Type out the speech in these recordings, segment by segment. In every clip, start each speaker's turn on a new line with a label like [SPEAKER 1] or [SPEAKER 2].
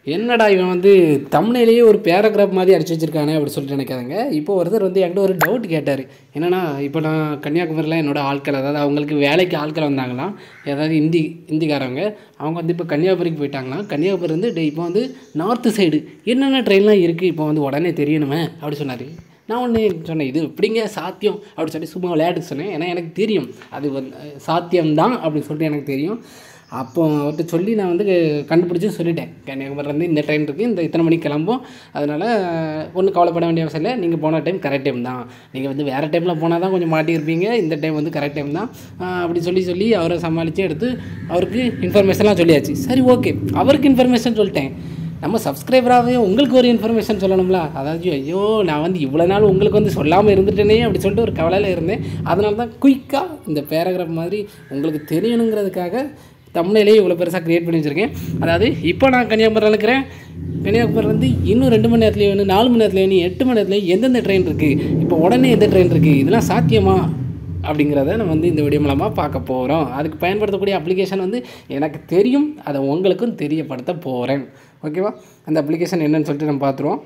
[SPEAKER 1] என்னடா இவன் வந்து தமிழ்லேயே ஒரு பேராகிராஃப் மாதிரி அடிச்சு வச்சிருக்கானே அப்படி சொல்லிட்டு நினைக்காதங்க இப்போ ஒருத்தர் வந்து என்கிட்ட ஒரு டவுட் கேட்டார் என்னன்னா இப்போ நான் கன்னியாகுமரியில் என்னோட ஆட்கள் அதாவது அவங்களுக்கு வேலைக்கு ஆட்கள் வந்தாங்களாம் ஏதாவது ஹிந்தி ஹிந்திக்காரவங்க அவங்க வந்து இப்போ கன்னியாகுமரிக்கு போயிட்டாங்களாம் கன்னியாகுமரி வந்து டேய் இப்போ வந்து நார்த்து சைடு என்னென்ன ட்ரெயின்லாம் இருக்குது இப்போ வந்து உடனே தெரியணுமே அப்படி சொன்னார் நான் ஒன்று சொன்னேன் இது எப்படிங்க சாத்தியம் அப்படி சொல்லி சும்மா விளையாட்டுக்கு சொன்னேன் ஏன்னா எனக்கு தெரியும் அது வந்து சாத்தியம்தான் அப்படின்னு சொல்லிட்டு எனக்கு தெரியும் அப்போ அவர்கிட்ட சொல்லி நான் வந்து கண்டுபிடிச்சி சொல்லிட்டேன் கன்னியாகுமரிலேருந்து இந்த ட்ரெயின் இருக்குது இந்த இத்தனை மணிக்கு கிளம்பும் அதனால் ஒன்றும் கவலைப்பட வேண்டிய அவசியம் இல்லை நீங்கள் போன டைம் கரெக்ட் டைம் தான் நீங்கள் வந்து வேறு டைமில் போனால் தான் கொஞ்சம் மாட்டியிருப்பீங்க இந்த டைம் வந்து கரெக்ட் டைம் தான் ஆஹ் அப்படி சொல்லி சொல்லி அவரை சமாளித்து எடுத்து அவருக்கு இன்ஃபர்மேஷன்லாம் சொல்லியாச்சு சரி ஓகே அவருக்கு இன்ஃபர்மேஷன் சொல்லிட்டேன் நம்ம சப்ஸ்கிரைபராகவே உங்களுக்கு ஒரு இன்ஃபர்மேஷன் சொல்லணும்ல அதாவது ஐயோ நான் வந்து இவ்வளோ நாள் உங்களுக்கு வந்து சொல்லாமல் இருந்துட்டேனே அப்படி சொல்லிட்டு ஒரு கவலையில் இருந்தேன் அதனால தான் குயிக்காக இந்த பேராகிராஃப் மாதிரி உங்களுக்கு தெரியணுங்கிறதுக்காக தமிழ்லேயே இவ்வளோ பெருசாக க்ரியேட் பண்ணி வச்சுருக்கேன் அதாவது இப்போ நான் கன்னியாகுமரியில் இருக்கிறேன் கன்னியாகுமரிலேருந்து இன்னும் ரெண்டு மணி நேரத்துலேயே வேணும் நாலு மணி நேரத்துலேயே வேணும் எட்டு மணி நேரத்துலேயே எந்தெந்த ட்ரெயின் இருக்குது இப்போ உடனே எந்த ட்ரெயின் இருக்குது இதெல்லாம் சாத்தியமா அப்படிங்கிறத நம்ம வந்து இந்த வீடியோ மூலமாக பார்க்க போகிறோம் அதுக்கு பயன்படுத்தக்கூடிய அப்ளிகேஷன் வந்து எனக்கு தெரியும் அதை உங்களுக்கும் தெரியப்படுத்த போகிறேன் ஓகேவா அந்த அப்ளிகேஷன் என்னன்னு சொல்லிட்டு நம்ம பார்த்துருவோம்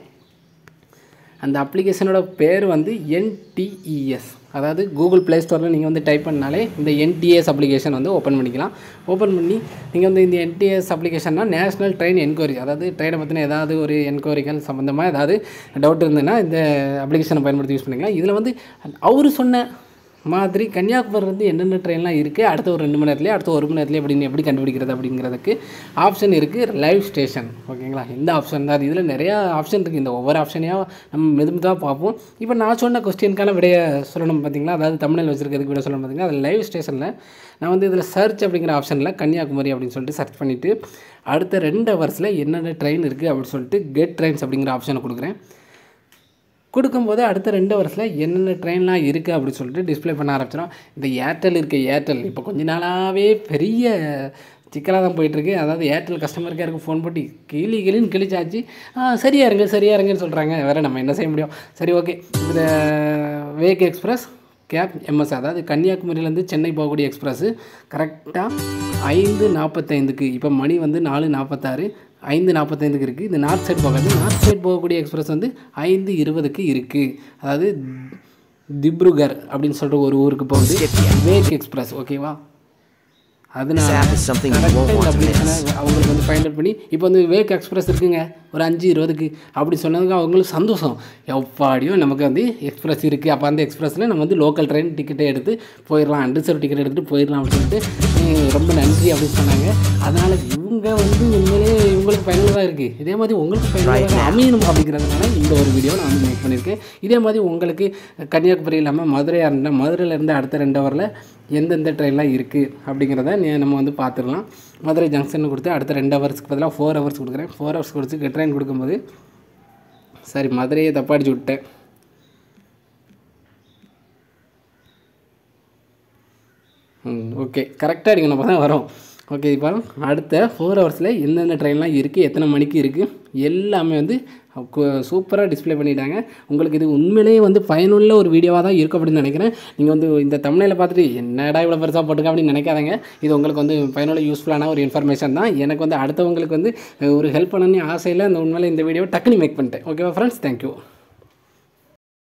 [SPEAKER 1] அந்த அப்ளிகேஷனோட பேர் வந்து என்டிஇஎஸ் அதாவது கூகுள் ப்ளே ஸ்டோரில் நீங்கள் வந்து டைப் பண்ணாலே இந்த என்டிஎஸ் அப்ளிகேஷன் வந்து ஓப்பன் பண்ணிக்கலாம் ஓப்பன் பண்ணி நீங்கள் வந்து இந்த என்டிஎஸ் அப்ளிகேஷன்னா நேஷனல் ட்ரெயின் என்கொயரி அதாவது ட்ரெயினை பற்றின ஏதாவது ஒரு என்கொயரிகள் சம்மந்தமாக ஏதாவது டவுட் இருந்ததுன்னா இந்த அப்ளிகேஷனை பயன்படுத்தி யூஸ் பண்ணிக்கலாம் இதில் வந்து அவர் சொன்ன மாதிரி கன்னியாகுமரி வந்து என்னென்ன ட்ரெயின்லாம் இருக்குது அடுத்த ஒரு ரெண்டு மணி நேரத்துலேயே அடுத்த ஒரு மணி நேரத்துலேயே அப்படின்னு எப்படி கண்டுபிடிக்கிறது அப்படிங்கிறதுக்கு ஆப்ஷன் இருக்குது லைவ் ஸ்டேஷன் ஓகேங்களா இந்த ஆப்ஷன் தான் இதில் நிறையா ஆப்ஷன் இருக்குது இந்த ஒவ்வொரு ஆப்ஷனையும் நம்ம மெது மெதுவாக பார்ப்போம் இப்போ நான் சொன்ன கொஸ்டினுக்கான விடைய சொல்லணும் பார்த்தீங்களா அதாவது தமிழில் வச்சிருக்கிறதுக்கு விட சொல்லணும் பார்த்தீங்கன்னா அது லைவ் ஸ்டேஷனில் நான் வந்து இதில் சர்ச் அப்படிங்கிற ஆப்ஷனில் கன்னியாகுமரி அப்படின்னு சொல்லிட்டு சர்ச் பண்ணிவிட்டு அடுத்த ரெண்டு ஹவர்ஸில் என்னென்ன ட்ரெயின் இருக்குது அப்படின்னு சொல்லிட்டு கெட் ட்ரெயின்ஸ் அப்படிங்கிற ஆப்ஷனை கொடுக்குறேன் கொடுக்கும்போது அடுத்த ரெண்டு வருஷத்தில் என்னென்ன ட்ரெயின்லாம் இருக்குது அப்படின்னு சொல்லிட்டு டிஸ்ப்ளே பண்ண ஆரம்பிச்சிடும் இந்த ஏர்டெல் இருக்க ஏர்டெல் இப்போ கொஞ்ச நாளாகவே பெரிய சிக்கலாக தான் போயிட்டுருக்கு அதாவது ஏர்டெல் கஸ்டமர் கேருக்கு ஃபோன் போட்டு கிளி கிளின்னு கிழிச்சாச்சு ஆ சரியா இருங்க சரியா இருங்கன்னு சொல்கிறாங்க வேறு நம்ம என்ன செய்ய முடியும் சரி ஓகே இந்த வேக் எக்ஸ்பிரஸ் கேப் எம்எஸ் அதாவது கன்னியாகுமரியிலேருந்து சென்னை போகக்கூடிய எக்ஸ்பிரஸ்ஸு கரெக்டாக ஐந்து நாற்பத்தைந்துக்கு இப்போ மணி வந்து நாலு நாற்பத்தாறு ஐந்து நாற்பத்தைந்துக்கு இருக்குது இந்த நார்த் சைடு போகாது நார்த் சைடு போகக்கூடிய எக்ஸ்பிரஸ் வந்து ஐந்து இருபதுக்கு இருக்குது அதாவது திப்ருகர் அப்படின்னு சொல்லிட்டு ஒரு ஊருக்கு போகுது வேக் எக்ஸ்பிரஸ் ஓகேவா அதனால
[SPEAKER 2] This app is something you
[SPEAKER 1] correct
[SPEAKER 2] won't
[SPEAKER 1] ஆ இந்த
[SPEAKER 2] want to
[SPEAKER 1] application அ அவங்களுக்கு வந்து ஃபைண்ட் அவுட் பண்ணி இப்போ வந்து வேக் எக்ஸ்பிரஸ் இருக்குங்க ஒரு அஞ்சு இருபதுக்கு அப்படி சொன்னதுக்கு அவங்களுக்கு சந்தோஷம் எப்பாடியோ நமக்கு வந்து எக்ஸ்பிரஸ் இருக்குது அப்போ அந்த எக்ஸ்பிரஸில் நம்ம வந்து லோக்கல் ட்ரெயின் டிக்கெட்டை எடுத்து போயிடலாம் அன்ரிசர்வ் டிக்கெட் எடுத்துகிட்டு போயிடலாம் அப்படின்னு சொல்லிட்டு "ஏய், ரொம்ப நன்றி அப்படின்னு சொன்னாங்க அதனால் இவங்க வந்து உண்மையிலே இவங்களுக்கு பயனுள்ளதாக இருக்குது இதே மாதிரி உங்களுக்கு பயனுள்ளதாக அமையணும் அப்படிங்கிறதுனால இந்த ஒரு வீடியோ நான் வந்து மேக் பண்ணியிருக்கேன் இதே மாதிரி உங்களுக்கு கன்னியாகுமரி இல்லாமல் மதுரையாக இருந்தால் மதுரையிலேருந்து அடுத்த ரெண்டு ஹவரில் எந்தெந்த ட்ரெயின்லாம் இருக்குது அப்படிங்கிறத நீ- நம்ம வந்து பார்த்துடலாம் மதுரை ஜங்ஷன் கொடுத்து அடுத்த ரெண்டு ஹவர்ஸ்க்கு பதிலாக ஃபோர் ஹவர்ஸ் கொடுக்குறேன் ஃபோர் ஹவர்ஸ் கொடுத்து ட்ரெயின் கொடுக்கும்போது சரி மதுரையை தப்பாடிச்சு விட்டேன் ம் ஓகே கரெக்டாக அடிக்கணும் அப்போ தான் வரும் ஓகே இப்போ அடுத்த ஃபோர் ஹவர்ஸில் எந்தெந்த ட்ரெயின்லாம் இருக்குது எத்தனை மணிக்கு இருக்குது எல்லாமே வந்து சூப்பராக டிஸ்ப்ளே பண்ணிட்டாங்க உங்களுக்கு இது உண்மையிலேயே வந்து பயனுள்ள ஒரு வீடியோவாக தான் இருக்கும் அப்படின்னு நினைக்கிறேன் நீங்கள் வந்து இந்த தமிழில் பார்த்துட்டு என்னடா இவ்வளோ பெருசாக போட்டுக்க அப்படின்னு நினைக்காதங்க இது உங்களுக்கு வந்து பயனுள்ள யூஸ்ஃபுல்லான ஒரு இன்ஃபர்மேஷன் தான் எனக்கு வந்து அடுத்தவங்களுக்கு வந்து ஒரு ஹெல்ப் பண்ணணும்னு ஆசையில் அந்த உண்மையில இந்த வீடியோ டக்குனு மேக் பண்ணிட்டேன் ஓகேவா ஃப்ரெண்ட்ஸ் தேங்க்யூ